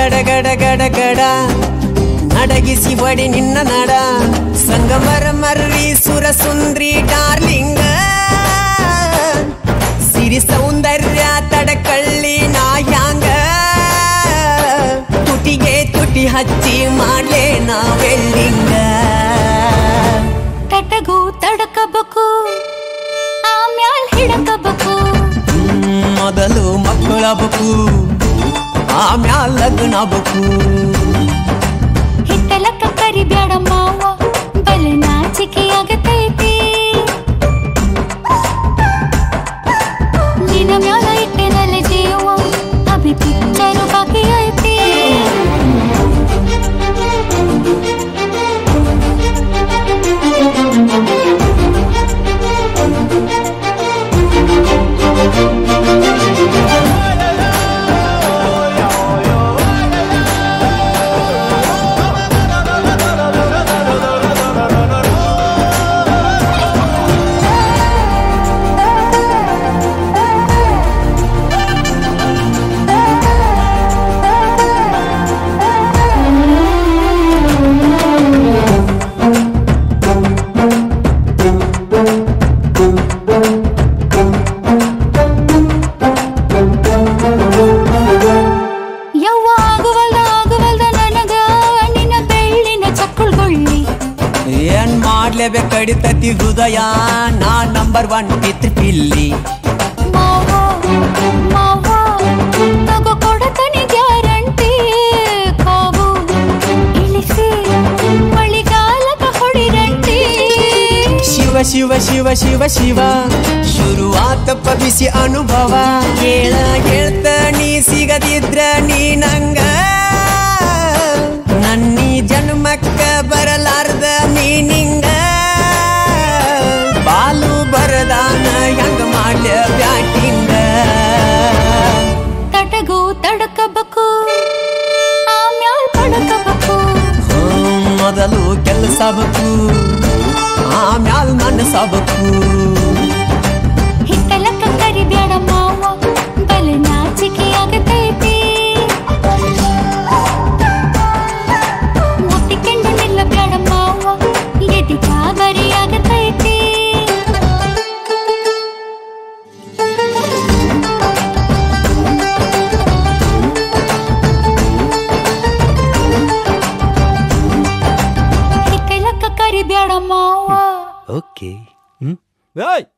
ಗಡ ಗಡ ಗಡ ಗಡ ನಡಗಿಸಿ ಬಡಿ ನಿನ್ನ ನಡ ಸಂಗಮರ ಮರ್ರಿ ಸುರ ಸುಂದ್ರಿ ಡಾರ್ಲಿಂಗ ಸಿರಿ ಸೌಂದರ್ಯ ತಡಕಳ್ಳಿ ನಾ ಹ್ಯಾಂಗ ತುಟಿಗೆ ತುಟಿ ಹಚ್ಚಿ ಮಾಡ್ಲೆ ನಾ ವೆಳ್ಳಿಂಗ ತಟಗೂ ತಡಕಬೇಕು ಆಮ್ಯಾಲ್ ಹಿಡಕಬೇಕು ಹ್ಮ್, ಮೊದಲು ಮಕ್ಕಳಬೇಕು ಆಮ್ಯಾಲ ಲಗ್ನಬೇಕು ಹಿತ್ತಲಕ್ಕ ಕರಿಬ್ಯಾಡ ಮಾವ ಬಲೆ ನಾಚಿಕೆ ಆಗತೈತಿ ನಿನ್ನ ಮ್ಯಾಲ ಇಟ್ಟೆನಲ್ಲ ಜೀವ ಅಭಿ ಪಿಕ್ಚರು ಬಾಕಿ ಐತಿ ಯವ್ವ ಆಗುವಲ್ದ ಆಗುವಲ್ದ ನನಗ ನಿನ್ನ ಬೆಳ್ಳಿನ ಚಕ್ಕುಳ್ಗೊಳ್ಳಿ ಏನ್ ಮಾಡ್ಲೇಬೇಕು ಕಡಿತತಿ ಹೃದಯ ನಾ ನಂಬರ್ ಒನ್ ಪಿತೃ ಪಿಲ್ಲಿ ಮಾವ ಮಾವ ತಗೋ ಕೊಡತನಿ ಗ್ಯಾರಂಟಿ ಕಾವು ಇಳಿಸಿ ಮಳಿಗಾಲಕ ಹೊಡಿರಂಟಿ ಶಿವ ಶಿವ ಶಿವ ಶಿವ ಶಿವ ಶುರುವಾತಪ್ಪ ಬಿಸಿ ಅನುಭವ ಕೇಳ ಹೇಳ್ತ ನೀ ಸಿಗದಿದ್ರ ನೀ ನಂಗ ನನ್ನೀ ಜನ್ಮಕ್ಕ ಬರಲಾರ್ದ ಮೀನಿಂಗ ಬಾಲು ಬರದಾನ ಹೆಂಗ ಮಾಡ್ಲ ಬ್ಯಾಟಿಂಗ ತಟಗೂ ತಡಕಬೇಕು ಆಮ್ಯಾಲ್ ಪಡಕಬೇಕು ಹ್ಮ್, ಮೊದಲು ಕೆಲಸ ಬೇಕು ಆಮ್ಯಾಲ್ ಮನಸ್ಸಬೇಕು ಹಿತ್ತಲಕ್ಕ ಕರಿಬ್ಯಾಡ ಮಾವ ಬಲೆ ನಾಚಿಕೆ ಆಗತೈತಿ ಮುಟ್ಟಿಕೊಂಡು ನಿಲ್ಲಬ್ಯಾಡ ಮಾವ ಎದಿ ಗಾಬರಿ ಆಗತೈತಿ ಹಿತ್ತಲಕ್ಕ ಕರಿಬ್ಯಾಡ ಮಾವ ಓಕೆ ಏಯ್